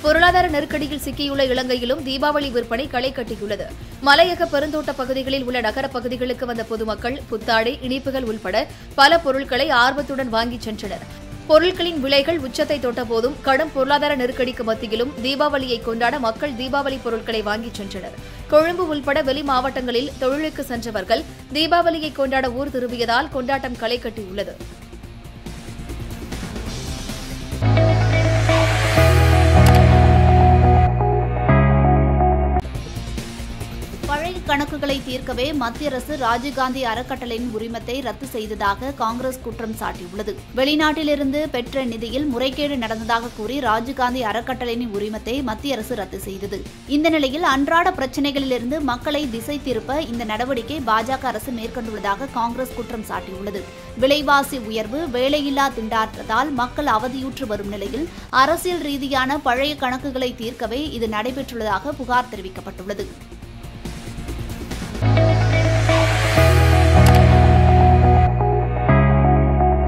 பொருளாதார நெருக்கடியில் சிக்கியுள்ள இலங்கையிலும் தீபாவளி விற்பனை களை கட்டியுள்ளது மலையக பெருந்தோட்ட பகுதிகளில் உள்ள நகரப் பகுதிகளுக்கு வந்த பொதுமக்கள் புத்தாடை இனிப்புகள் உள்பட பல பொருட்களை ஆர்வத்துடன் வாங்கிச் சென்றனர் பொருட்களின் விலைகள் உச்சத்தை தொட்டபோதும் கடும் பொருளாதார நெருக்கடிக்கு மத்தியிலும் தீபாவளியை கொண்டாட மக்கள் தீபாவளி பொருட்களை வாங்கிச் சென்றனர் கொழும்பு உள்பட வெளி மாவட்டங்களில் தொழிலுக்கு சென்றவர்கள் தீபாவளியை கொண்டாட ஊர் திரும்பியதால் கொண்டாட்டம் களை கட்டியுள்ளது பழைய கணக்குகளை தீர்க்கவே மத்திய அரசு ராஜீவ்காந்தி அறக்கட்டளையின் உரிமத்தை ரத்து செய்ததாக காங்கிரஸ் குற்றம் சாட்டியுள்ளது வெளிநாட்டிலிருந்து பெற்ற நிதியில் முறைகேடு நடந்ததாக கூறி ராஜீவ்காந்தி அறக்கட்டளையின் உரிமத்தை மத்திய அரசு ரத்து செய்தது இந்த நிலையில் அன்றாட பிரச்சினைகளிலிருந்து மக்களை திசை திருப்ப இந்த நடவடிக்கை பாஜக அரசு மேற்கொண்டுள்ளதாக காங்கிரஸ் குற்றம் சாட்டியுள்ளது விலைவாசி உயர்வு வேலையில்லா திண்டாட்டத்தால் மக்கள் அவதியுற்று வரும் நிலையில் அரசியல் ரீதியான பழைய கணக்குகளை தீர்க்கவே இது நடைபெற்றுள்ளதாக புகார் தெரிவிக்கப்பட்டுள்ளது